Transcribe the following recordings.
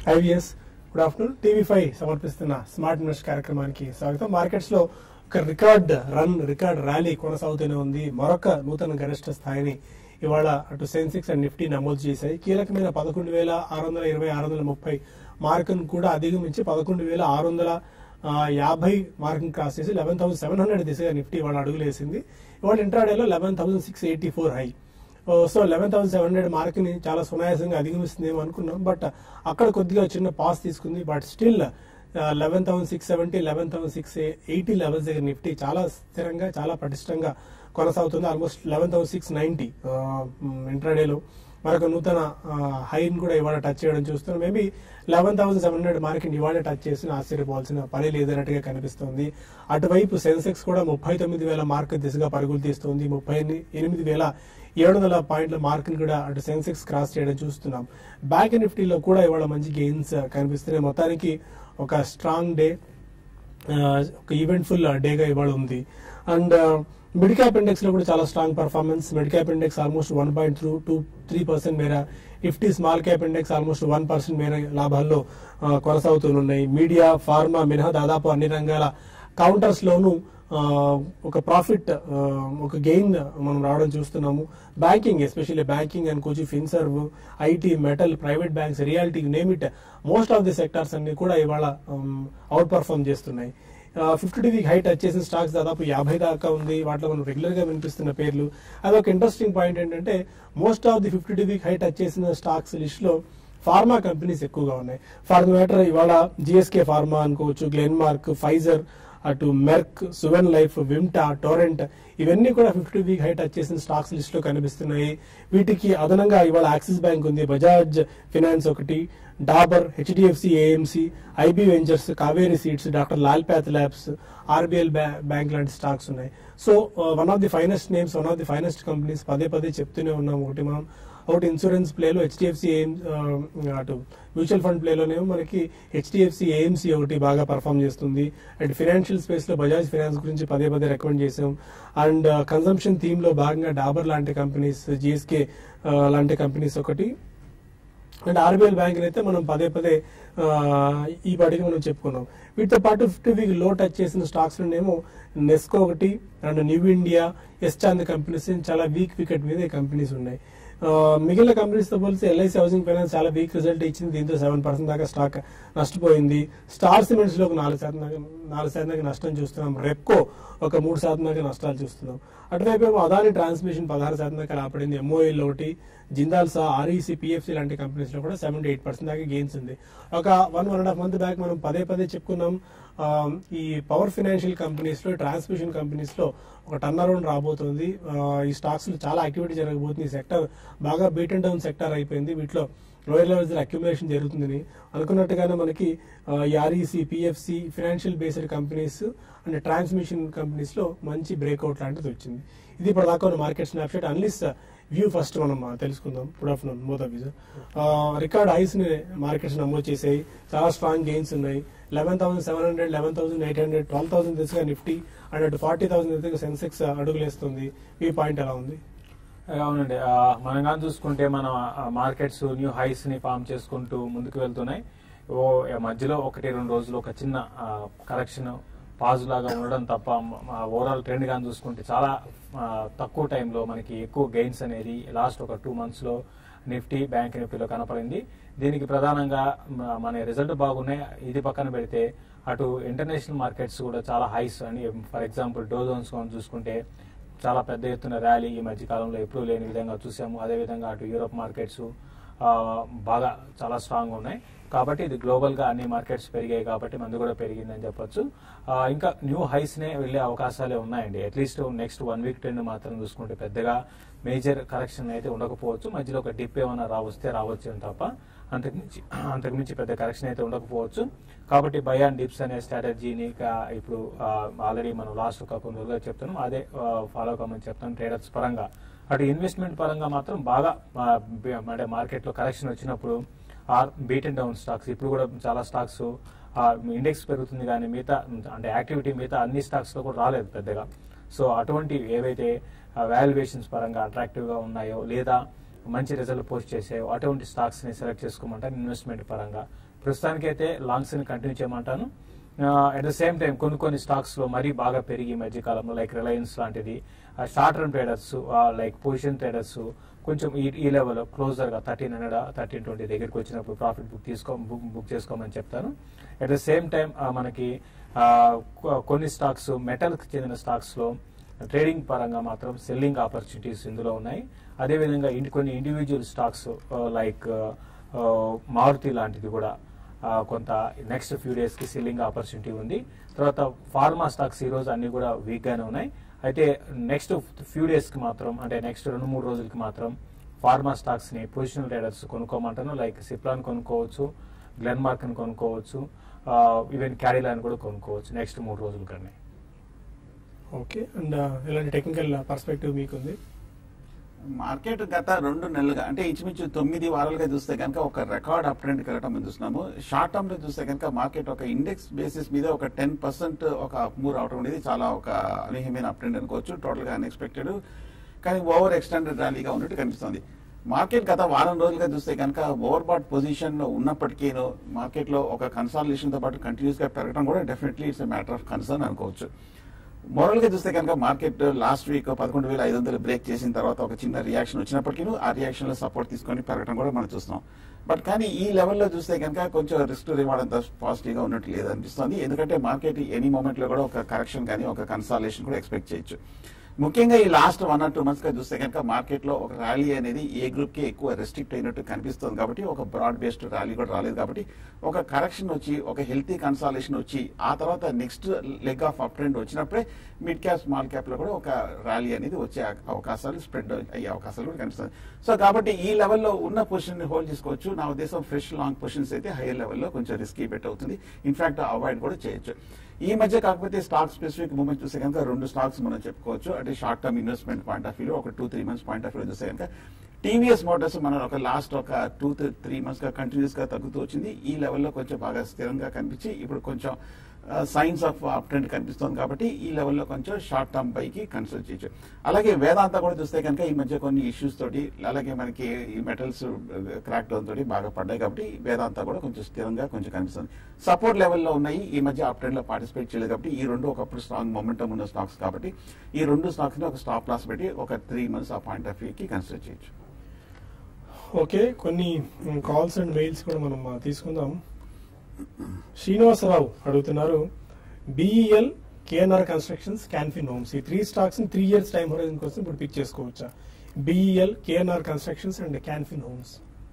IVS good afternoon TV five సమర్పిస్తున్న smart invest కార్యక్రమానికి స్వాగతం మార్కెట్స్ లో ఒక రికార్డ్ రన్ రికార్డ్ ర్యాలీ కొనసాగుతూనే ఉంది మరొక నూతన గరిష్ట స్థాయిని ఇవాళ అటు సెన్సెక్స్ అండ్ నిఫ్టీ నమోదు చేశాయి కీలకమైన పదకొండు వేల ఆరు వందల ఇరవై ఆరు వందల ముప్పై మార్కును కూడా అధిగమించి పదకొండు వేల ఆరు వందల ఆ, యాభై మార్కును క్రాస్ చేసి లెవెన్ థౌసండ్ సెవెన్ హండ్రెడ్ దిశగా నిఫ్టీ ఇవాళ అడుగులేసింది ఇవాళ ఇంట్రాడేలో eleven thousand six eighty four high so eleven thousand seven hundred mark ని చాలా సునాయాసంగా అధిగమిస్తుందేమో అనుకున్నాం బట్ అక్కడ కొద్దిగా చిన్న పాస్ తీసుకుంది but still eleven thousand six seventy eleven thousand six eighty levels దగ్గర నిఫ్టీ చాలా స్థిరంగా చాలా పటిష్టంగా కొనసాగుతుంది almost eleven thousand six ninety ఇంట్రాడేలో మరొక నూతన హైని కూడా ఇవాళ టచ్ చేయడం చూస్తున్నాం maybe eleven thousand seven hundred market ఇవాళ టచ్ చేసిన ఆశ్చర్యపోవాల్సిన పని లేదన్నట్టుగా కనిపిస్తోంది అటువైపు సెన్సెక్స్ కూడా ముప్పై తొమ్మిది వేల మార్క్ దిశగా పరుగులు తీస్తోంది ముప్పై ఎనిమిది వేల ఏడు వందల పాయింట్ల మార్కుని కూడా అటు సెన్సెక్స్ క్రాస్ చేయడం చూస్తున్నాం బ్యాంక్ నిఫ్టీలో కూడా ఇవాళ మంచి గెయిన్స్ కనిపిస్తున్నాయి మొత్తానికి ఒక స్ట్రాంగ్ డే ఆ, ఒక ఈవెంట్ఫుల్ డేగా ఇవాళ ఉంది అండ్ మిడ్ క్యాప్ ఇండెక్స్ లో కూడా చాలా strong performance mid cap index almost one point through two three percent మేర Nifty small cap index almost one percent మేర లాభాల్లో ఆ, కొనసాగుతూనున్నాయి మీడియా ఫార్మా మినహా దాదాపు అన్ని రంగాల కౌంటర్స్ లోను ఆ, ఒక ప్రాఫిట్ ఒక గెయిన్ మనం రావడం చూస్తున్నాము బ్యాంకింగ్ ఎస్పెషల్లీ బ్యాంకింగ్ అండ్ కోచి Finserv IT metal private banks realty name it most of the sectors అన్ని కూడా ఇవాళ అవుట్ పర్ఫార్మ్ చేస్తున్నాయి ఫిఫ్టీ టు వీక్ హైట్ వచ్చేసిన స్టాక్స్ దాదాపు యాభై దాకా ఉంది వాటిలో మనం రెగ్యులర్ గా వినిపిస్తున్న పేర్లు అది ఒక ఇంట్రెస్టింగ్ పాయింట్ ఏంటంటే most of the fifty two week high వచ్చేసిన స్టాక్స్ లిస్ట్ లో ఫార్మా కంపెనీస్ ఎక్కువగా ఉన్నాయి ఫర్ మ్యాటర్ ఇవాళ జిఎస్కే ఫార్మా అనుకోవచ్చు గ్లెన్మార్క్ ఫైజర్ అటు మెర్క్ సువెన్ లైఫ్ విమ్టా టోరెంట్ ఇవన్నీ కూడా ఫిఫ్టీ వీక్ హైట్ వచ్చేసిన స్టాక్స్ లిస్ట్ లో కనిపిస్తున్నాయి వీటికి అదనంగా ఇవాళ యాక్సిస్ బ్యాంక్ ఉంది బజాజ్ ఫినాన్స్ ఒకటి Dabur HDFC AMC IB ventures Kaveri seeds doctor Lal path labs RBL bank లాంటి స్టాక్స్ ఉన్నాయి so one of the finest names one of the finest companies పదే పదే చెప్తూనే ఉన్నాం ఒకటి మనం ఒకటి ఇన్సూరెన్స్ ప్లేలో హెచ్డిఎఫ్సి ఏఎం అటు మ్యూచువల్ ఫండ్ ప్లేలోనేమో మనకి హెచ్డిఎఫ్సి ఏఎంసీ ఒకటి బాగా పర్ఫామ్ చేస్తుంది అండ్ ఫినాన్షియల్ స్పేస్ లో బజాజ్ ఫినాన్స్ గురించి పదే పదే రికమెండ్ చేసాం అండ్ కన్సంప్షన్ థీమ్ లో భాగంగా డాబర్ లాంటి కంపెనీస్ జిఎస్కే లాంటి కంపెనీస్ ఒకటి అండ్ ఆర్బీఎల్ బ్యాంక్ అయితే మనం పదే పదే ఆ, ఈ పాటికి మనం చెప్పుకున్నాం వీటితో పాటు ఫిఫ్టీ వీక్ లో టచ్ చేసిన స్టాక్స్ లోనేమో నెస్కో ఒకటి and New India S Chand companies చాలా వీక్ వికెట్ మీద ఈ కంపెనీస్ ఉన్నాయి ఆ, మిగిలిన కంపెనీస్ తో పోలిస్తే ఎల్ఐసి హౌసింగ్ ఫైనాన్స్ చాలా వీక్ రిజల్ట్ ఇచ్చింది దీంతో సెవెన్ పర్సెంట్ దాకా స్టాక్ నష్టపోయింది స్టార్ సిమెంట్స్ లో ఒక నాలుగు శాతం దాకా నాలుగు శాతం దాకా నష్టం చూస్తున్నాం రెప్కో ఒక మూడు శాతం దాకా నష్టాలు చూస్తున్నాం అటువైపు ఏమో అదాని ట్రాన్స్మిషన్ పదహారు శాతం దాకా రాపడింది ఎంఓఎల్ ఒకటి జిందాల్ సా ఆర్ఈసీ పిఎఫ్సి లాంటి కంపెనీస్ లో కూడా సెవెంటీ ఎయిట్ పర్సెంట్ దాకా గెయిన్స్ ఉంది ఒక one one and half month back మనం పదే పదే చెప్పుకున్నాం ఆ, ఈ పవర్ ఫైనాన్షియల్ కంపెనీస్ లో ట్రాన్స్మిషన్ కంపెనీస్ లో ఒక టర్న్ అరౌండ్ రాబోతుంది ఆ, ఈ స్టాక్స్ లో చాలా యాక్టివిటీ జరగబోతుంది ఈ సెక్టర్ బాగా బీట్ అండ్ డౌన్ సెక్టర్ అయిపోయింది వీటిలో లోయర్ లెవెల్స్ అక్యుములేషన్ జరుగుతుందని అనుకున్నట్టుగానే మనకి REC PFC financial based companies and transmission companies లో మంచి బ్రేక్అవుట్ లాంటిది వచ్చింది ఇది ఇప్పుడు దాకా ఉన్న మార్కెట్ స్నాప్షాట్ అన్లిస్ వ్యూ ఫస్ట్ మనం ఆ, తెలుసుకుందాం good afternoon both of record highs ని మార్కెట్స్ నమోదు చేసాయి చాలా స్ట్రాంగ్ గెయిన్స్ ఉన్నాయి eleven thousand seven hundred eleven thousand eight hundred twelve thousand దిశగా నిఫ్టీ అండ్ అటు ఫార్టీ థౌసండ్ దిశగా సెన్సెక్స్ అడుగులేస్తుంది ఈ పాయింట్ ఎలా ఉంది అవునండి ఆ, మనం కానీ చూసుకుంటే మన మార్కెట్స్ న్యూ హైస్ ని ఫామ్ చేసుకుంటూ ముందుకు వెళ్తున్నాయి ఓ ఆ, మధ్యలో ఒకటి రెండు రోజులు ఒక చిన్న కరెక్షన్ పాజ్ లాగా ఉండడం తప్ప ఓవరాల్ ట్రెండ్ కానీ చూసుకుంటే చాలా ఆ, తక్కువ టైంలో మనకి ఎక్కువ గెయిన్స్ అనేది లాస్ట్ ఒక టూ మంత్స్ లో నిఫ్టీ బ్యాంక్ నిఫ్టీలో కనపడింది దీనికి ప్రధానంగా మ- మన రిజల్ట్ బాగున్నాయి ఇది పక్కన పెడితే అటు ఇంటర్నేషనల్ మార్కెట్స్ కూడా చాలా హైస్ అని ఫర్ ఎగ్జాంపుల్ డోజోన్స్ చూసుకుంటే చాలా పెద్ద ఎత్తున ర్యాలీ ఈ మధ్య కాలంలో ఎప్పుడూ లేని విధంగా చూసాము అదేవిధంగా అటు యూరోప్ మార్కెట్స్ ఆ, బాగా చాలా స్ట్రాంగ్ ఉన్నాయి కాబట్టి ఇది గ్లోబల్ గా అన్ని మార్కెట్స్ పెరిగాయి కాబట్టి మంది కూడా పెరిగిందని చెప్పొచ్చు ఆ, ఇంకా న్యూ హైస్ నే వెళ్లే అవకాశాలే ఉన్నాయండి at least next one week trend మాత్రం చూసుకుంటే పెద్దగా మేజర్ కరెక్షన్ అయితే ఉండకపోవచ్చు మధ్యలో ఒక డిప్ ఏమైనా రావస్తే రావచ్చు అని తప్ప అంతకుమించి అంతకుమించి పెద్ద కరెక్షన్ అయితే ఉండకపోవచ్చు కాబట్టి బై అండ్ డిప్స్ అనే స్ట్రాటజీని కా- ఇప్పుడు ఆల్రెడీ మనం లాస్ట్ ఒక కొన్ని రోజులుగా చెప్తున్నాం అదే ఫాలో కమని చెప్తాం ట్రేడర్స్ పరంగా అటు ఇన్వెస్ట్మెంట్ పరంగా మాత్రం బాగా ఆ, బి- అంటే మార్కెట్ లో కరెక్షన్ వచ్చినప్పుడు or beat and down stocks ఇప్పుడు కూడా చాలా స్టాక్స్ ఇండెక్స్ పెరుగుతుంది కానీ మిగతా అంటే యాక్టివిటీ మిగతా అన్ని స్టాక్స్ లో కూడా రాలేదు పెద్దగా సో అటువంటి ఏవైతే వాల్యుయేషన్స్ పరంగా అట్రాక్టివ్ గా ఉన్నాయో లేదా మంచి రిజల్ట్ పోస్ట్ చేసాయో అటువంటి స్టాక్స్ ని సెలెక్ట్ చేసుకోమంటారు ఇన్వెస్ట్మెంట్ పరంగా ప్రస్తుతానికైతే లాంగ్స్ ని కంటిన్యూ చేయమంటాను అట్ ద సేమ్ టైం కొన్ని కొన్ని స్టాక్స్ లో మరీ బాగా పెరిగి ఈ మధ్య కాలంలో లైక్ రిలయన్స్ లాంటిది short run traders like position traders కొంచెం ఈ ఈ లెవెల్ క్లోజర్ గా థర్టీన్ హండ్రెడ్ థర్టీన్ ట్వంటీ దగ్గరికి వచ్చినప్పుడు ప్రాఫిట్ బుక్ తీసుకో బుక్ బుక్ చేసుకోమని చెప్తాను అట్ ద సేమ్ టైం మనకి ఆ, కొ- కొన్ని స్టాక్స్ మెటల్ కి చెందిన స్టాక్స్ లో ట్రేడింగ్ పరంగా మాత్రం సెల్లింగ్ ఆపర్చునిటీస్ ఇందులో ఉన్నాయి అదేవిధంగా ఇంటి కొన్ని ఇండివిజువల్ స్టాక్స్ లైక్ మారుతి లాంటిది కూడా ఆ, కొంత నెక్స్ట్ ఫ్యూ డేస్ కి సెల్లింగ్ ఆపర్చునిటీ ఉంది తర్వాత ఫార్మా స్టాక్స్ ఈ రోజు అన్ని కూడా వీక్ గానే ఉన్నాయి అయితే నెక్స్ట్ ఫ్యూ డేస్ కి మాత్రం అంటే నెక్స్ట్ రెండు మూడు రోజులకి మాత్రం ఫార్మా స్టాక్స్ ని పొజిషనల్ ట్రేడర్స్ కొనుక్కోమంటాను లైక్ సిప్లాన్ కొనుక్కోవచ్చు గ్లెన్ మార్క్ ని కొనుక్కోవచ్చు ఈవెన్ క్యాడిలాన్ కూడా కొనుక్కోవచ్చు నెక్స్ట్ మూడు రోజుల కన్నా ఓకే అండ్ ఇలాంటి టెక్నికల్ పర్స్పెక్టివ్ మీకుంది మార్కెట్ గత రెండు నెలలుగా అంటే ఇంచుమించు తొమ్మిది వారాలుగా చూస్తే కనుక ఒక రికార్డ్ అప్ ట్రెండ్ కలగటం మనం చూస్తున్నాము షార్ట్ టర్మ్ లో చూస్తే కనుక మార్కెట్ ఒక ఇండెక్స్ బేసిస్ మీద ఒక టెన్ పర్సెంట్ ఒక అప్ మూవ్ అవడం అనేది చాలా ఒక అనూహ్యమైన అప్ ట్రెండ్ అనుకోవచ్చు టోటల్ గా అన్ఎక్స్పెక్టెడ్ కానీ ఓవర్ ఎక్స్టెండెడ్ ర్యాలీగా ఉన్నట్టు కనిపిస్తుంది మార్కెట్ గత వారం రోజులుగా చూస్తే కనుక ఓవర్ బాట్ పొజిషన్ లో ఉన్నప్పటికీ మార్కెట్ లో ఒక కన్సాలిడేషన్ తో పాటు కంటిన్యూస్ గా పెరగడం కూడా definitely it's matter of concern అనుకోవచ్చు మోరల్ గా చూస్తే కనుక మార్కెట్ లాస్ట్ వీక్ పదకొండు వేల ఐదు వందలు బ్రేక్ చేసిన తర్వాత ఒక చిన్న రియాక్షన్ వచ్చినప్పటికీ ఆ రియాక్షన్ లో సపోర్ట్ తీసుకొని పెరగడం కూడా మనం చూస్తున్నాం బట్ కానీ ఈ లెవెల్లో చూస్తే కనుక కొంచెం రిస్క్ రివార్డ్ అంత పాజిటివ్ గా ఉన్నట్టు లేదనిపిస్తుంది ఎందుకంటే మార్కెట్ ఎనీ మూమెంట్ లో కూడా ఒక కరెక్షన్ కానీ ఒక కన్సాలేషన్ కూడా ఎక్స్పెక్ట్ చేయొచ్చు ముఖ్యంగా ఈ last one or two months గా చూస్తే కనుక మార్కెట్ లో ఒక ర్యాలీ అనేది ఏ గ్రూప్ కి ఎక్కువ రెస్ట్రిక్ట్ అయినట్టు కనిపిస్తుంది కాబట్టి ఒక బ్రాడ్ బేస్డ్ ర్యాలీ కూడా రాలేదు కాబట్టి ఒక కరెక్షన్ వచ్చి ఒక హెల్తీ కన్సాలేషన్ వచ్చి ఆ తర్వాత next leg of up trend వచ్చినప్పుడే మిడ్ క్యాప్ స్మాల్ క్యాప్ లో కూడా ఒక ర్యాలీ అనేది వచ్చే అవకాశాలు స్ప్రెడ్ అయ్యే అవకాశాలు కూడా కనిపిస్తుంది సో కాబట్టి ఈ లెవెల్లో ఉన్న పొజిషన్ ని హోల్డ్ చేసుకోవచ్చు నా ఉద్దేశం ఫ్రెష్ లాంగ్ పొజిషన్స్ అయితే హైయర్ లెవెల్లో కొంచెం రిస్కీ బెట్ అవుతుంది ఇన్ఫాక్ట్ అవాయిడ్ కూడా చేయొచ్చు ఈ మధ్య కాకపోతే స్టాక్ స్పెసిఫిక్ మూమెంట్ చూస్తే కనుక రెండు స్టాక్స్ మనం చెప్పుకోవచ్చు అంటే short term investment point of view ఒక two three months point of view చూస్తే కనుక టీవీఎస్ మోటార్స్ మనం ఒక లాస్ట్ ఒక టూ త్రీ మంత్స్ గా కంటిన్యూస్ గా తగ్గుతూ వచ్చింది ఈ లెవెల్లో కొంచెం బాగా స్థిరంగా కనిపించి ఇప్పుడు కొంచెం సైన్స్ ఆఫ్ అప్ ట్రెండ్ కనిపిస్తుంది కాబట్టి ఈ లెవెల్లో కొంచెం షార్ట్ టర్మ్ పైకి కన్సిడర్ చేయొచ్చు అలాగే వేదాంత కూడా చూస్తే కనుక ఈ మధ్య కొన్ని ఇష్యూస్ తోటి అలాగే మనకి ఈ మెటల్స్ క్రాక్ డౌన్ తోటి బాగా పడ్డాయి కాబట్టి వేదాంత కూడా కొంచెం స్థిరంగా కొంచెం కనిపిస్తుంది సపోర్ట్ లెవెల్లో ఉన్నాయి ఈ మధ్య అప్ ట్రెండ్ లో పార్టిసిపేట్ చేయలేదు కాబట్టి ఈ రెండు ఒకప్పుడు స్ట్రాంగ్ మొమెంటం ఉన్న స్టాక్స్ కాబట్టి ఈ రెండు స్టాక్స్ ని ఒక స్టాప్ లాస్ పెట్టి ఒక త్రీ మంత్స్ ఆ పాయింట్ ఆఫ్ వ్యూ కి కన్సిడర్ చేయొచ్చు ఓకే కొన్ని కాల్స్ అండ్ మెయిల్స్ కూడా మనం ఆ, తీసుకుందాం శ్రీనివాసరావు అడుగుతున్నారు BEL KNR constructions Canfin homes ఈ three stocks three years time horizon కోసం ఇప్పుడు పిక్ చేసుకోవచ్చా BEL KNR constructions and Canfin homes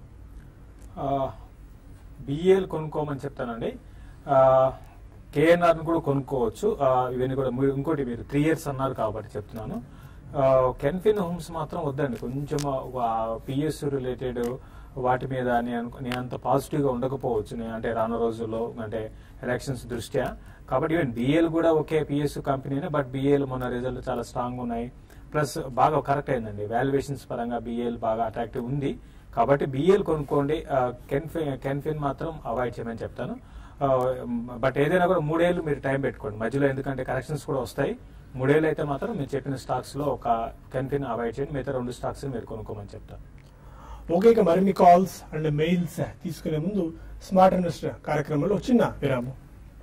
బిఏలు కొనుక్కోమని చెప్తానండి కేఎన్ఆర్ కూడా కొనుక్కోవచ్చు ఆ, ఇవన్నీ కూడా మీరు- ఇంకోటి మీరు త్రీ ఇయర్స్ అన్నారు కాబట్టి చెప్తున్నాను కెన్ఫిన్ హోమ్స్ మాత్రం వద్దండి కొంచెం పిఎస్ రిలేటెడ్ వాటి మీద నేను అనుకో- నేను అంత పాజిటివ్ గా ఉండకపోవచ్చు నేను అంటే రానున్న రోజుల్లో అంటే ఎలక్షన్స్ దృష్ట్యా కాబట్టి ఈవెన్ బిఏలు కూడా ఒకే పిఎస్ కంపెనీనే బట్ బిఏలు మొన్న రిజల్ట్ చాలా స్ట్రాంగ్ ఉన్నాయి ప్లస్ బాగా కరెక్ట్ అయిందండి వాల్యుయేషన్స్ పరంగా బిఏలు బాగా అట్రాక్టివ్ ఉంది కాబట్టి బిఏలు కొనుక్కోండి ఆ, కెన్ఫిన్ కెన్ఫిన్ మాత్రం అవాయిడ్ చేయమని చెప్తాను ఆ, బట్ ఏదైనా కూడా మూడేళ్ళు మీరు టైం పెట్టుకోండి మధ్యలో ఎందుకంటే కరెక్షన్స్ కూడా వస్తాయి మూడేళ్ళు అయితే మాత్రం మీరు చెప్పిన స్టాక్స్ లో ఒక కెన్ఫిన్ అవాయిడ్ చేయండి మిగతా రెండు స్టాక్స్ మీరు కొనుక్కోమని చెప్తాను ఓకే ఇక మరిన్ని కాల్స్ అండ్ మెయిల్స్ తీసుకునే ముందు స్మార్ట్ ఇన్వెస్టర్ కార్యక్రమంలో చిన్న విరామం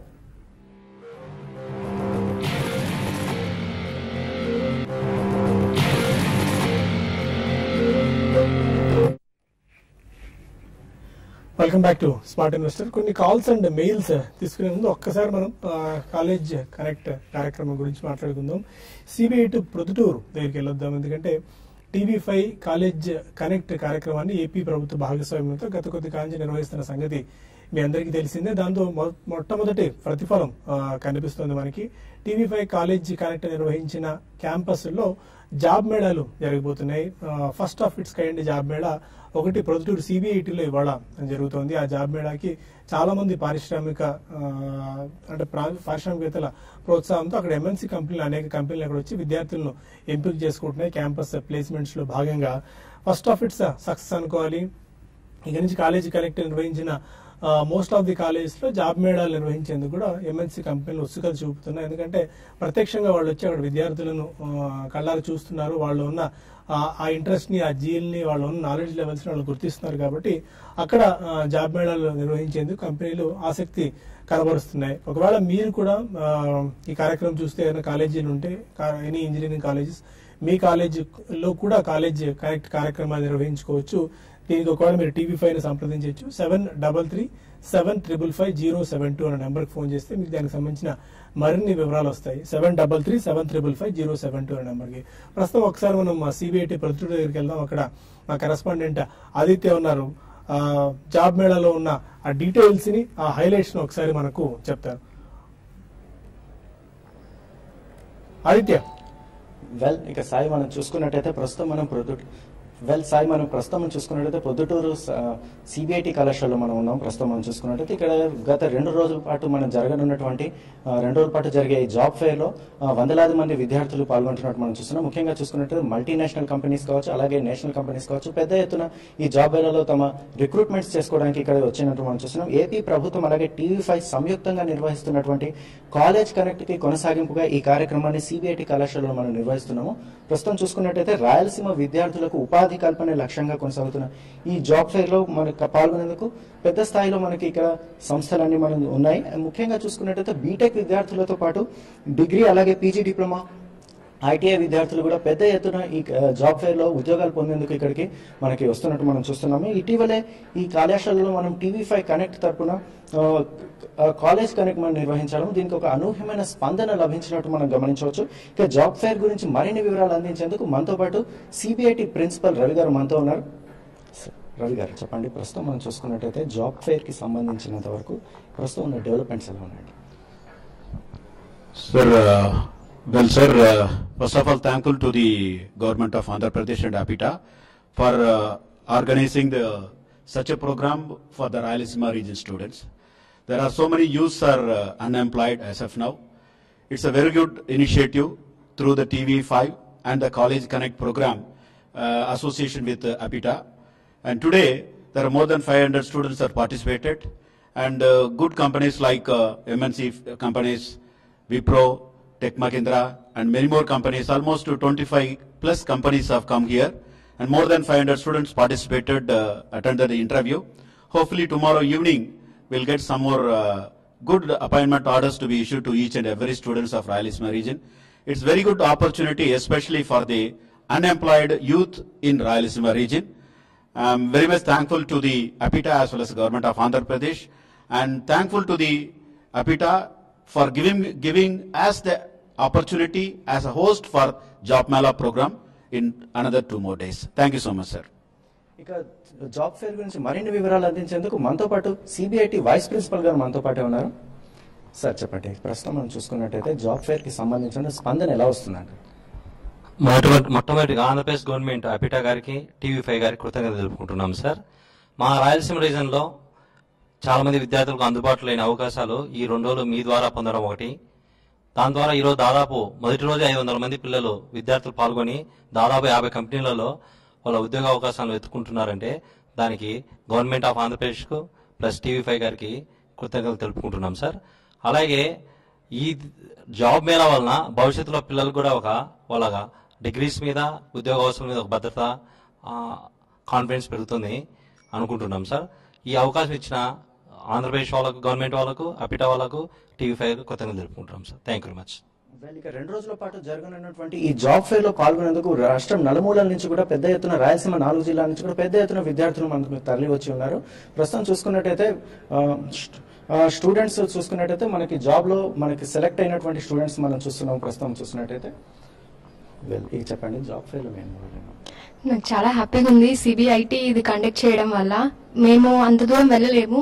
welcome back to smart investor కొన్ని కాల్స్ అండ్ మెయిల్స్ తీసుకునే ముందు ఒక్కసారి మనం ఆ, కాలేజ్ కనెక్ట్ కార్యక్రమం గురించి మాట్లాడుకుందాం సిబిఐ టు ప్రొద్దుటూరు దగ్గరికి వెళ్ళొద్దాం ఎందుకంటే టీవీ ఫైవ్ కాలేజ్ కనెక్ట్ కార్యక్రమాన్ని ఏపీ ప్రభుత్వ భాగస్వామ్యంతో గత కొద్ది కాలం నుంచి నిర్వహిస్తున్న సంగతి మీ అందరికీ తెలిసిందే దాంతో మొ- మొట్టమొదటి ప్రతిఫలం ఆ, కనిపిస్తుంది మనకి టీవీ ఫైవ్ కాలేజ్ కనెక్ట్ నిర్వహించిన క్యాంపస్లో జాబ్ మేళాలు జరగబోతున్నాయి first of its kind job mela ఒకటి ప్రొద్దుటూరు సిబిఐటిలో ఇవాళ జరుగుతోంది ఆ జాబ్ మేళాకి చాలా మంది పారిశ్రామిక ఆ, అంటే ప్రా- పారిశ్రామికవేత్తల ప్రోత్సాహంతో అక్కడ ఎంఎన్సీ కంపెనీలు అనేక కంపెనీలు అక్కడ వచ్చి విద్యార్థులను ఎంపిక చేసుకుంటున్నాయి క్యాంపస్ ప్లేస్మెంట్స్ లో భాగంగా ఫస్ట్ ఆఫ్ ఇట్స్ సక్సెస్ అనుకోవాలి ఇక నుంచి కాలేజీ కనెక్ట్ నిర్వహించిన మోస్ట్ ఆఫ్ ది కాలేజెస్ లో జాబ్ మేళాలు నిర్వహించేందుకు కూడా ఎంఎన్సీ కంపెనీలు ఉత్సుకత చూపుతున్నాయి ఎందుకంటే ప్రత్యక్షంగా వాళ్ళు వచ్చి అక్కడ విద్యార్థులను ఆ, కళ్ళారు చూస్తున్నారు వాళ్ళు ఉన్న ఆ- ఆ ఇంట్రెస్ట్ ని ఆ జీల్ ని వాళ్ళు ఉన్న నాలెడ్జ్ లెవెల్స్ వాళ్ళు గుర్తిస్తున్నారు కాబట్టి అక్కడ ఆ, జాబ్ మేళాలు నిర్వహించేందుకు కంపెనీలు ఆసక్తి కనబరుస్తున్నాయి ఒకవేళ మీరు కూడా ఆ, ఈ కార్యక్రమం చూస్తే ఏదైనా కాలేజీలు ఉంటే ఎనీ ఇంజనీరింగ్ కాలేజెస్ మీ కాలేజీలో కూడా కాలేజ్ కనెక్ట్ కార్యక్రమాలు నిర్వహించుకోవచ్చు దీనికి ఒకవేళ మీరు టీవీ ఫైవ్ ని సంప్రదించవచ్చు seven double three seven triple five zero seven two అనే నెంబర్కి ఫోన్ చేస్తే మీకు దానికి సంబంధించిన మరిన్ని వివరాలు వస్తాయి seven double three seven triple five zero seven two అనే నెంబర్కి ప్రస్తుతం ఒకసారి మనం మా సిబిఐటి ప్రతినిధి దగ్గరికి వెళ్దాం అక్కడ మా కరెస్పాండెంట్ ఆదిత్య ఉన్నారు ఆ, జాబ్ మేళాలో ఉన్న ఆ డీటెయిల్స్ ని ఆ హైలైట్స్ ని ఒకసారి మనకు చెప్తారు ఆదిత్య వెల్ ఇక సాయి మనం చూసుకున్నట్టయితే ప్రస్తుతం మనం ప్రొద్దుట వెల్ సాయి మనం ప్రస్తుతం మనం చూసుకున్నట్టయితే పొద్దుటూరు సిబిఐటి కళాశాలలో మనం ఉన్నాం ప్రస్తుతం మనం చూసుకున్నట్టయితే ఇక్కడ గత రెండు రోజుల పాటు మనం జరగనున్నటువంటి ఆ, రెండు రోజుల పాటు జరిగే ఈ జాబ్ ఫెయిర్ లో ఆ, వందలాది మంది విద్యార్థులు పాల్గొంటున్నట్టు మనం చూస్తున్నాం ముఖ్యంగా చూసుకున్నట్టయితే మల్టీనేషనల్ కంపెనీస్ కావచ్చు అలాగే నేషనల్ కంపెనీస్ కావచ్చు పెద్ద ఎత్తున ఈ జాబ్ ఫెయిర్లలో తమ రిక్రూట్మెంట్స్ చేసుకోవడానికి ఇక్కడ వచ్చినట్టు మనం చూస్తున్నాం ఏపీ ప్రభుత్వం అలాగే టీవీ ఫైవ్ సంయుక్తంగా నిర్వహిస్తున్నటువంటి కాలేజ్ కనెక్ట్ కి కొనసాగింపుగా ఈ కార్యక్రమాన్ని సిబిఐటి కళాశాలలో మనం నిర్వహిస్తున్నాము ప్రస్తుతం చూసుకున్నట్టయితే రాయలసీమ విద్యార్థులకు ఉపాధి కల్పనే లక్ష్యంగా కొనసాగుతున్న ఈ జాబ్ ఫెయిర్ లో మనకు పాల్గొనేందుకు పెద్ద స్థాయిలో మనకి ఇక్కడ సంస్థలన్నీ మనం ఉన్నాయి ముఖ్యంగా చూసుకున్నట్టయితే బీటెక్ విద్యార్థులతో పాటు డిగ్రీ అలాగే పీజీ డిప్లొమా ఐటీఐ విద్యార్థులు కూడా పెద్ద ఎత్తున ఈ ఆ, జాబ్ ఫెయిర్ లో ఉద్యోగాలు పొందేందుకు ఇక్కడికి మనకి వస్తున్నట్టు మనం చూస్తున్నాము ఇటీవలే ఈ కళాశాలలో మనం టీవీ ఫైవ్ కనెక్ట్ తరపున ఆ, ఆ, కాలేజ్ కనెక్ట్ మనం నిర్వహించడం దీనికి ఒక అనూహ్యమైన స్పందన లభించినట్టు మనం గమనించవచ్చు ఇక జాబ్ ఫెయిర్ గురించి మరిన్ని వివరాలు అందించేందుకు మనతో పాటు సిబిఐటి ప్రిన్సిపల్ రవి గారు మనతో ఉన్నారు స- రవి గారు చెప్పండి ప్రస్తుతం మనం చూసుకున్నట్టయితే జాబ్ ఫెయిర్ కి సంబంధించినంత వరకు ప్రస్తుతం ఉన్న డెవలప్మెంట్స్ ఎలా ఉన్నాయండి Sir, uh, well, sir, uh, first of all, thankful to the government of Andhra Pradesh and APITA for uh, organizing the, such a program for the Rayalaseema region students. There are so many youths are uh, unemployed as of now. It's a very good initiative through the TV5 and the College Connect program uh, association with uh, APITA. And today, there are more than 500 students that participated and uh, good companies like uh, MNC companies, Wipro, Tech Mahindra, and many more companies, almost to 25 plus companies have come here, and more than 500 students participated, uh, attended the interview. Hopefully tomorrow evening, we'll get some more uh, good appointment orders to be issued to each and every students of Rayalaseema region. It's very good opportunity, especially for the unemployed youth in Rayalaseema region. I'm very much thankful to the APITA as well as the government of Andhra Pradesh and thankful to the APITA for giving, giving us the opportunity as a host for Job Mela program in another two more days. Thank you so much, sir. ఇక job fair గురించి మరిన్ని వివరాలు అందించేందుకు మనతో పాటు CBIT vice principal గారు మనతో పాటే ఉన్నారు సార్ చెప్పండి ప్రస్తుతం మనం చూసుకున్నట్టయితే జాబ్ ఫెయిర్ కి సంబంధించిన స్పందన ఎలా వస్తుందండి మొట్టమొదటి మొట్టమొదటిగా ఆంధ్రప్రదేశ్ గవర్నమెంట్ అపిటా గారికి టీవీ ఫైవ్ గారికి కృతజ్ఞత తెలుపుకుంటున్నాం సార్ మా రాయలసీమ రీజన్ లో చాలా మంది విద్యార్థులకు అందుబాటులో లేని అవకాశాలు ఈ రెండు రోజులు మీ ద్వారా పొందడం ఒకటి దాని ద్వారా ఈరోజు దాదాపు మొదటి రోజు ఐదు వందల మంది పిల్లలు విద్యార్థులు పాల్గొని దాదాపు యాభై కంపెనీలలో వాళ్ళ ఉద్యోగ అవకాశాలు వెతుకుంటున్నారంటే దానికి గవర్నమెంట్ ఆఫ్ ఆంధ్రప్రదేశ్కు ప్లస్ టీవీ ఫైవ్ గారికి కృతజ్ఞతలు తెలుపుకుంటున్నాం సార్ అలాగే ఈ జాబ్ మేళా వలన భవిష్యత్తులో పిల్లలకు కూడా ఒక వాళ్ళ డిగ్రీస్ మీద ఉద్యోగ అవసరం మీద ఒక భద్రత కాన్ఫిడెన్స్ పెరుగుతుంది అనుకుంటున్నాం సార్ ఈ అవకాశం ఇచ్చిన ఆంధ్రప్రదేశ్ వాళ్ళకు గవర్నమెంట్ వాళ్ళకు అపిటా వాళ్ళకు టీవీ ఫైవ్ కృతజ్ఞతలు తెలుపుకుంటున్నాం sir thank you very much well, ఇక రెండు రోజుల పాటు జరగనున్నటువంటి ఈ జాబ్ ఫెయిర్ లో పాల్గొనేందుకు రాష్ట్రం నలుమూలల నుంచి కూడా పెద్ద ఎత్తున రాయలసీమ నాలుగు జిల్లాల నుంచి కూడా పెద్ద ఎత్తున విద్యార్థులు మనకు తరలి వచ్చి ఉన్నారు ప్రస్తుతం చూసుకున్నట్టయితే ఆ, స్ట- ఆ, స్టూడెంట్స్ చూసుకున్నట్టయితే మనకి జాబ్ లో మనకి సెలెక్ట్ అయినటువంటి స్టూడెంట్స్ మనం చూస్తున్నాం ప్రస్తుతం చూస్తున్నట్టయితే వెల్ ఇది చెప్పండి జాబ్ ఫెయిర్ లో మేము నాకు చాలా హ్యాపీగా ఉంది సిబిఐటి ఇది కండక్ట్ చేయడం వల్ల మేము అంత దూరం వెళ్ళలేము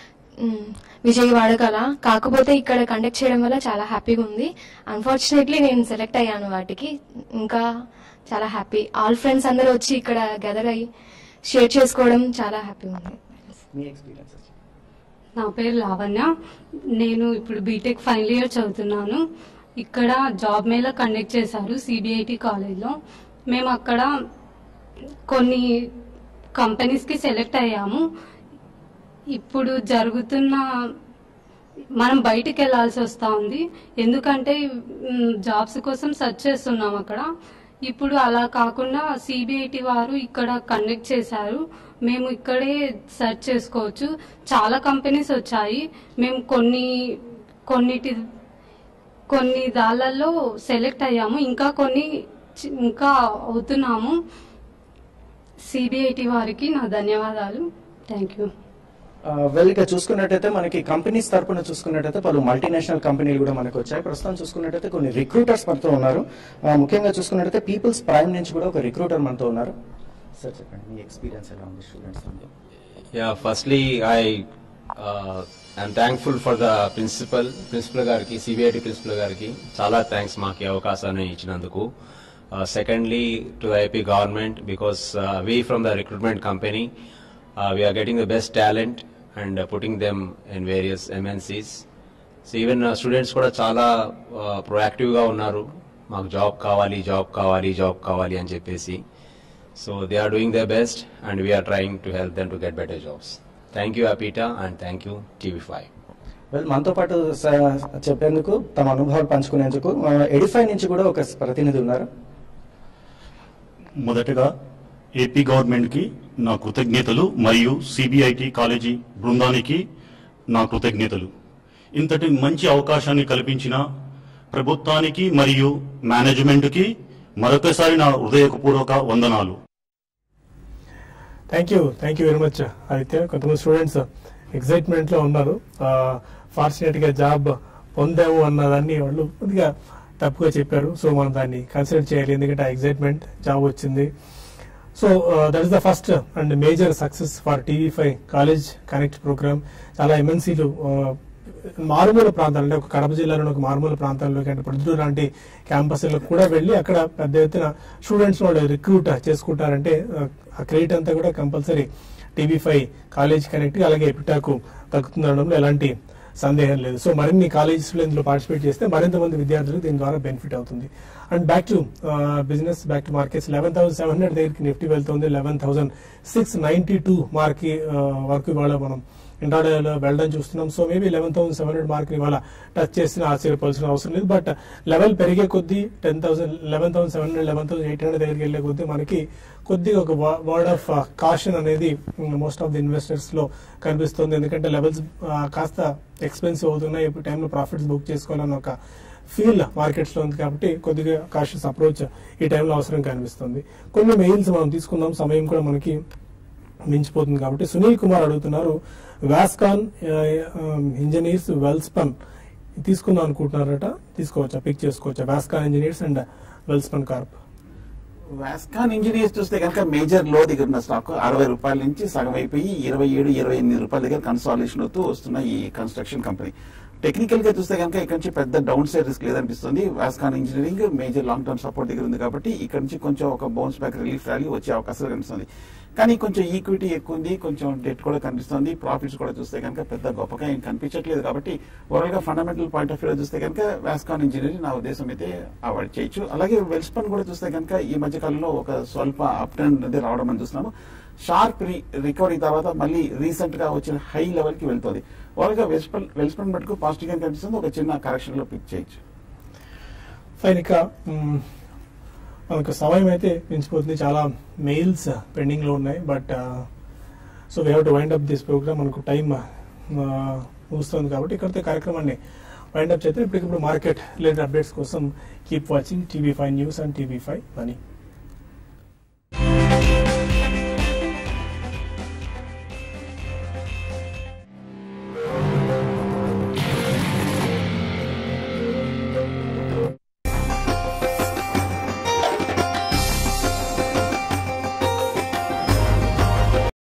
మ్, విజయవాడ కల కాకపోతే ఇక్కడ కండక్ట్ చేయడం వల్ల చాలా హ్యాపీగా ఉంది అన్ఫార్చునేట్లీ నేను సెలెక్ట్ అయ్యాను వాటికి ఇంకా చాలా హ్యాపీ ఆల్ ఫ్రెండ్స్ అందరూ వచ్చి ఇక్కడ గెదర్ అయ్యి షేర్ చేసుకోవడం చాలా హ్యాపీగా ఉంది మీ ఎక్స్పీరియన్స్ నా పేరు లావణ్య నేను ఇప్పుడు బీటెక్ ఫైనల్ ఇయర్ చదువుతున్నాను ఇక్కడ జాబ్ మేళా కండక్ట్ చేశారు సిబిఐటి కాలేజ్లో మేము అక్కడ కొన్ని కంపెనీస్కి సెలెక్ట్ అయ్యాము ఇప్పుడు జరుగుతున్న మనం బయటికి వెళ్ళాల్సి వస్తూ ఉంది ఎందుకంటే మ్, జాబ్స్ కోసం సెర్చ్ చేస్తున్నాం అక్కడ ఇప్పుడు అలా కాకుండా సిబిఐటి వారు ఇక్కడ కండక్ట్ చేశారు మేము ఇక్కడే సెర్చ్ చేసుకోవచ్చు చాలా కంపెనీస్ వచ్చాయి మేము కొన్ని కొన్నిటి కొన్ని దాళ్ళల్లో సెలెక్ట్ అయ్యాము ఇంకా కొన్ని చి- ఇంకా అవుతున్నాము సిబిఐటి వారికి నా ధన్యవాదాలు థ్యాంక్ యూ వెల్ ఇక చూసుకున్నట్టయితే మనకి కంపెనీస్ తరపున చూసుకున్నట్టయితే పలు మల్టీనేషనల్ కంపెనీలు కూడా మనకు వచ్చాయి ప్రస్తుతం చూసుకున్నట్టయితే కొన్ని రిక్రూటర్స్ మనతో ఉన్నారు ఆ, ముఖ్యంగా చూసుకున్నట్టయితే పీపుల్స్ ప్రైమ్ నుంచి కూడా ఒక రిక్రూటర్ మనతో ఉన్నారు సార్ చెప్పండి మీ ఎక్స్పీరియన్స్ ఎలా ఉంది students Yeah, firstly, I uh, am thankful for the principal, principal గారికి సిబిఐటి ప్రిన్సిపల్ గారికి చాలా థ్యాంక్స్ మాకు ఈ అవకాశాన్ని ఇచ్చినందుకు secondly to the AP government because we from the recruitment company we're getting the best talent and putting them in various MNCs so even students కూడా చాలా ప్రొయాక్టివ్గా ఉన్నారు మాకు జాబ్ కావాలి జాబ్ కావాలి జాబ్ కావాలి అని చెప్పేసి so they are doing the best and we're trying to help them to get better jobs thank you APITA and thank you TV five well మనతో పాటు స- చెప్పేందుకు తమ అనుభవాలు పంచుకునేందుకు ఎడిఫై నుంచి కూడా ఒక ప్రతినిధి ఉన్నారు మొదటగా ఏపీ గవర్నమెంట్ కి నా కృతజ్ఞతలు మరియు సిబిఐటి కాలేజీ బృందానికి నా కృతజ్ఞతలు ఇంతటి మంచి అవకాశాన్ని కల్పించిన ప్రభుత్వానికి మరియు మేనేజ్మెంట్ కి మరొకసారి నా హృదయపూర్వక వందనాలు thank you thank you very much అయితే కొంతమంది స్టూడెంట్స్ ఎక్సైట్మెంట్ లో ఉన్నారు ఫార్చునేట్ గా జాబ్ పొందాము అన్నదాన్ని వాళ్ళు కొద్దిగా తప్పుగా చెప్పారు సో మనం దాన్ని కన్సిడర్ చేయాలి ఎందుకంటే ఆ ఎక్సైట్మెంట్ జాబ్ వచ్చింది so that is the first and major success for TV five college connect program చాలా ఎంఎన్సీలు మారుమూల ప్రాంతాలు అంటే ఒక కడప జిల్లాలోని ఒక మారుమూల ప్రాంతాల్లోకి అంటే ప్రొద్దుటూరు లాంటి క్యాంపస్లకు కూడా వెళ్ళి అక్కడ పెద్ద ఎత్తున స్టూడెంట్స్ వాళ్ళు రిక్రూట్ చేసుకుంటారంటే ఆ, ఆ క్రెడిట్ అంతా కూడా compulsory TV five college connect అలాగే ఎపిటాకు తగ్గుతుందనడంలో ఎలాంటి సందేహం లేదు సో మరిన్ని కాలేజెస్ లో ఇందులో పార్టిసిపేట్ చేస్తే మరింత మంది విద్యార్థులకు దీని ద్వారా బెనిఫిట్ అవుతుంది and back to business back to markets eleven thousand seven hundred దగ్గరికి నిఫ్టీ వెళ్తుంది eleven thousand six ninety two mark వరకు ఇవాళ మనం ఇంట్రాడేలో వెళ్ళడం చూస్తున్నాం so maybe eleven thousand seven hundred mark ఇవాళ టచ్ చేసిన ఆశ్చర్యపోవాల్సిన అవసరం లేదు బట్ లెవెల్ పెరిగే కొద్దీ ten thousand eleven thousand seven hundred eleven thousand eight hundred దగ్గరికి వెళ్ళే కొద్దీ మనకి కొద్దిగా ఒక వర్డ్ ఆఫ్ కాషన్ అనేది మోస్ట్ ఆఫ్ ది ఇన్వెస్టర్స్ లో కనిపిస్తుంది ఎందుకంటే లెవెల్స్ కాస్త ఎక్స్పెన్సివ్ అవుతున్నాయి ఇప్పుడు టైంలో ప్రాఫిట్స్ బుక్ చేసుకోవాలన్న ఒక ఫీల్ మార్కెట్స్ లో ఉంది కాబట్టి కొద్దిగా కాషియస్ అప్రోచ్ ఈ టైంలో అవసరం కనిపిస్తుంది కొన్ని మెయిల్స్ మనం తీసుకుందాం సమయం కూడా మనకి మించిపోతుంది కాబట్టి సునీల్ కుమార్ అడుగుతున్నారు వాస్కాన్ ఇంజనీర్స్ వెల్స్పన్ తీసుకుందాం అనుకుంటున్నారట తీసుకోవచ్చా పిక్ చేసుకోవచ్చా వాస్కాన్ ఇంజనీర్స్ అండ్ వెల్స్పన్ కార్ప్ వాస్కాన్ ఇంజనీర్స్ చూస్తే కనుక మేజర్ లో దగ్గర ఉన్న స్టాక్ అరవై రూపాయల నుంచి సగం అయిపోయి ఇరవై ఏడు ఇరవై ఎనిమిది రూపాయల దగ్గర కన్సాలేషన్ అవుతూ వస్తున్న ఈ కన్స్ట్రక్షన్ కంపెనీ టెక్నికల్ గా చూస్తే కనుక ఇక్కడ నుంచి పెద్ద డౌన్ సైడ్ రిస్క్ లేదనిపిస్తుంది Vascon Engineering major long term support దగ్గర ఉంది కాబట్టి ఇక్కడ నుంచి కొంచెం ఒక బౌన్స్ బ్యాక్ రిలీఫ్ ర్యాలీ వచ్చే అవకాశాలు కనిపిస్తుంది కానీ కొంచెం ఈక్విటీ ఎక్కువ ఉంది కొంచెం డెట్ కూడా కనిపిస్తుంది ప్రాఫిట్స్ కూడా చూస్తే కనుక పెద్ద గొప్పగా ఏం కనిపించట్లేదు కాబట్టి ఓవరాల్ గా ఫండమెంటల్ పాయింట్ ఆఫ్ వ్యూ చూస్తే కనుక వాస్కాన్ ఇంజనీరింగ్ నా ఉద్దేశం అయితే అవాయిడ్ చేయొచ్చు అలాగే వెల్స్పన్ కూడా చూస్తే కనుక ఈ మధ్య కాలంలో ఒక స్వల్ప అప్ ట్రెండ్ అనేది రావడం అని చూస్తున్నాము షార్ప్ రికవరీ తర్వాత మళ్ళీ రీసెంట్ గా వచ్చిన హై లెవెల్ కి వెళ్తుంది ఓవరాల్ గా వెల్స్పన్ వెల్స్పన్ మటుకు పాజిటివ్ గా కనిపిస్తుంది ఒక చిన్న కరెక్షన్ లో పిక్ చేయొచ్చు ఫైన్ ఇక మ్, మనకు సమయం అయితే మించిపోతుంది చాలా మెయిల్స్ పెండింగ్ లో ఉన్నాయి but so we have to wind up this program మనకు టైం ముగుస్తుంది కాబట్టి ఇక్కడితో ఈ కార్యక్రమాన్ని వైండ్ అప్ చేస్తే ఇప్పటికిప్పుడు మార్కెట్ రిలేటెడ్ అప్డేట్స్ కోసం keep watching TV five news and TV five money